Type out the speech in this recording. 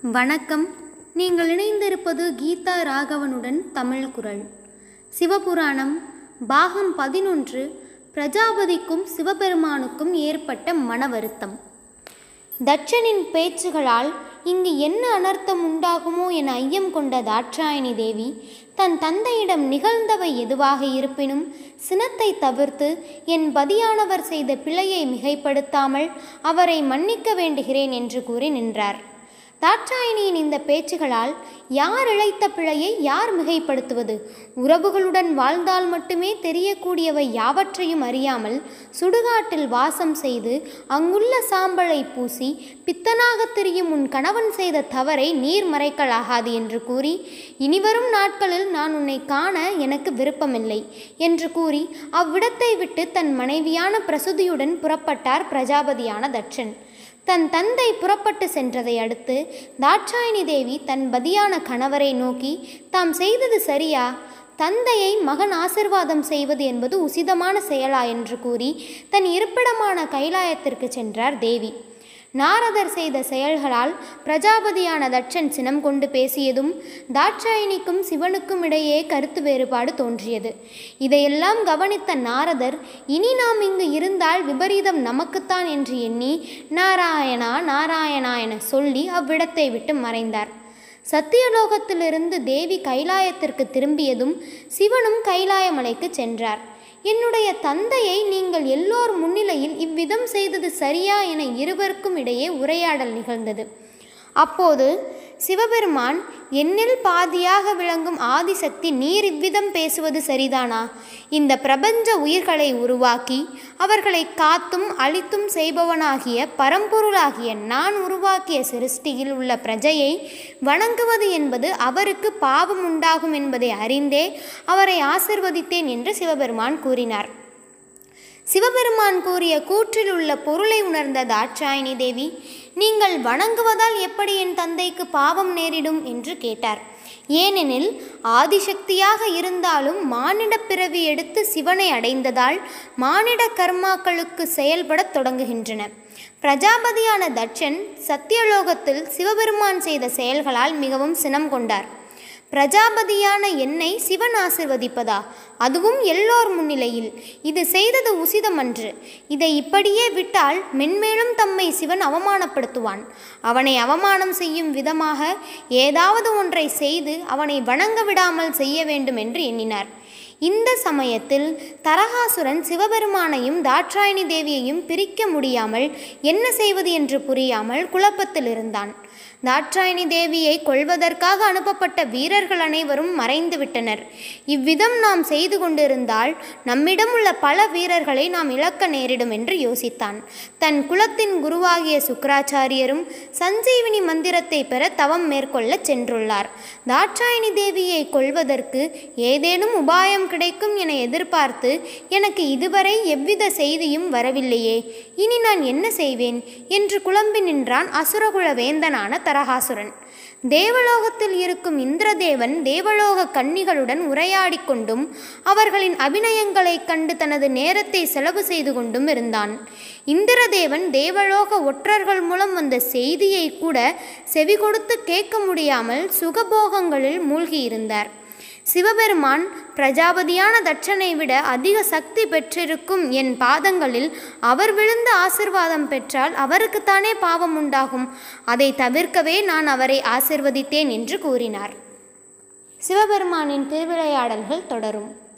வணக்கம் நீங்கள் இணைந்திருப்பது கீதா ராகவனுடன் தமிழ் குரல் சிவபுராணம் பாகம் பதினொன்று பிரஜாபதிக்கும் சிவபெருமானுக்கும் ஏற்பட்ட மன வருத்தம் தட்சனின் பேச்சுகளால் இங்கு என்ன அனர்த்தம் உண்டாகுமோ என ஐயம் கொண்ட தாட்சாயணி தேவி தன் தந்தையிடம் நிகழ்ந்தவை எதுவாக இருப்பினும் சினத்தை தவிர்த்து என் பதியானவர் செய்த பிழையை மிகைப்படுத்தாமல் அவரை மன்னிக்க வேண்டுகிறேன் என்று கூறி நின்றார் தாட்சாயணியின் இந்த பேச்சுகளால் யார் இழைத்த பிழையை யார் மிகைப்படுத்துவது உறவுகளுடன் வாழ்ந்தால் மட்டுமே தெரியக்கூடியவை யாவற்றையும் அறியாமல் சுடுகாட்டில் வாசம் செய்து அங்குள்ள சாம்பலை பூசி பித்தனாக திரியும் உன் கணவன் செய்த தவறை நீர் மறைக்கலாகாது என்று கூறி இனிவரும் நாட்களில் நான் உன்னை காண எனக்கு விருப்பமில்லை என்று கூறி அவ்விடத்தை விட்டு தன் மனைவியான பிரசுதியுடன் புறப்பட்டார் பிரஜாபதியான தட்சன் தன் தந்தை புறப்பட்டு சென்றதை அடுத்து தாட்சாயணி தேவி தன் பதியான கணவரை நோக்கி தாம் செய்தது சரியா தந்தையை மகன் ஆசிர்வாதம் செய்வது என்பது உசிதமான செயலா என்று கூறி தன் இருப்பிடமான கைலாயத்திற்கு சென்றார் தேவி நாரதர் செய்த செயல்களால் பிரஜாபதியான தட்சன் சினம் கொண்டு பேசியதும் தாட்சாயினிக்கும் சிவனுக்கும் இடையே கருத்து வேறுபாடு தோன்றியது இதையெல்லாம் கவனித்த நாரதர் இனி நாம் இங்கு இருந்தால் விபரீதம் நமக்குத்தான் என்று எண்ணி நாராயணா நாராயணா என சொல்லி அவ்விடத்தை விட்டு மறைந்தார் சத்தியலோகத்திலிருந்து தேவி கைலாயத்திற்கு திரும்பியதும் சிவனும் கைலாயமலைக்கு சென்றார் என்னுடைய தந்தையை நீங்கள் எல்லோர் முன்னிலையில் இவ்விதம் செய்தது சரியா என இருவருக்கும் இடையே உரையாடல் நிகழ்ந்தது அப்போது சிவபெருமான் என்னில் பாதியாக விளங்கும் ஆதிசக்தி நீர் இவ்விதம் பேசுவது சரிதானா இந்த பிரபஞ்ச உயிர்களை உருவாக்கி அவர்களை காத்தும் அழித்தும் செய்பவனாகிய பரம்பொருளாகிய நான் உருவாக்கிய சிருஷ்டியில் உள்ள பிரஜையை வணங்குவது என்பது அவருக்கு பாவம் உண்டாகும் என்பதை அறிந்தே அவரை ஆசிர்வதித்தேன் என்று சிவபெருமான் கூறினார் சிவபெருமான் கூறிய கூற்றில் உள்ள பொருளை உணர்ந்த தாட்சாயணி தேவி நீங்கள் வணங்குவதால் எப்படி என் தந்தைக்கு பாவம் நேரிடும் என்று கேட்டார் ஏனெனில் ஆதிசக்தியாக இருந்தாலும் மானிட பிறவி எடுத்து சிவனை அடைந்ததால் மானிட கர்மாக்களுக்கு செயல்படத் தொடங்குகின்றன பிரஜாபதியான தட்சன் சத்தியலோகத்தில் சிவபெருமான் செய்த செயல்களால் மிகவும் சினம் கொண்டார் பிரஜாபதியான என்னை சிவன் ஆசிர்வதிப்பதா அதுவும் எல்லோர் முன்னிலையில் இது செய்தது உசிதமன்று இதை இப்படியே விட்டால் மென்மேலும் தம்மை சிவன் அவமானப்படுத்துவான் அவனை அவமானம் செய்யும் விதமாக ஏதாவது ஒன்றை செய்து அவனை வணங்க விடாமல் செய்ய வேண்டும் என்று எண்ணினார் இந்த சமயத்தில் தரகாசுரன் சிவபெருமானையும் தாட்சாயணி தேவியையும் பிரிக்க முடியாமல் என்ன செய்வது என்று புரியாமல் குழப்பத்தில் இருந்தான் தாட்சாயணி தேவியை கொள்வதற்காக அனுப்பப்பட்ட வீரர்கள் அனைவரும் மறைந்து விட்டனர் இவ்விதம் நாம் செய்து கொண்டிருந்தால் நம்மிடம் உள்ள பல வீரர்களை நாம் இழக்க நேரிடும் என்று யோசித்தான் தன் குலத்தின் குருவாகிய சுக்கராச்சாரியரும் சஞ்சீவினி மந்திரத்தை பெற தவம் மேற்கொள்ள சென்றுள்ளார் தாட்சாயணி தேவியை கொள்வதற்கு ஏதேனும் உபாயம் கிடைக்கும் என எதிர்பார்த்து எனக்கு இதுவரை எவ்வித செய்தியும் வரவில்லையே இனி நான் என்ன செய்வேன் என்று குழம்பி நின்றான் அசுரகுல வேந்தனான தரகாசுரன் தேவலோகத்தில் இருக்கும் இந்திரதேவன் தேவலோக கன்னிகளுடன் உரையாடி கொண்டும் அவர்களின் அபிநயங்களைக் கண்டு தனது நேரத்தை செலவு செய்து கொண்டும் இருந்தான் இந்திரதேவன் தேவலோக ஒற்றர்கள் மூலம் வந்த செய்தியை கூட செவி கொடுத்து கேட்க முடியாமல் சுகபோகங்களில் மூழ்கியிருந்தார் சிவபெருமான் பிரஜாபதியான தட்சனை விட அதிக சக்தி பெற்றிருக்கும் என் பாதங்களில் அவர் விழுந்த ஆசிர்வாதம் பெற்றால் அவருக்குத்தானே பாவம் உண்டாகும் அதை தவிர்க்கவே நான் அவரை ஆசிர்வதித்தேன் என்று கூறினார் சிவபெருமானின் திருவிளையாடல்கள் தொடரும்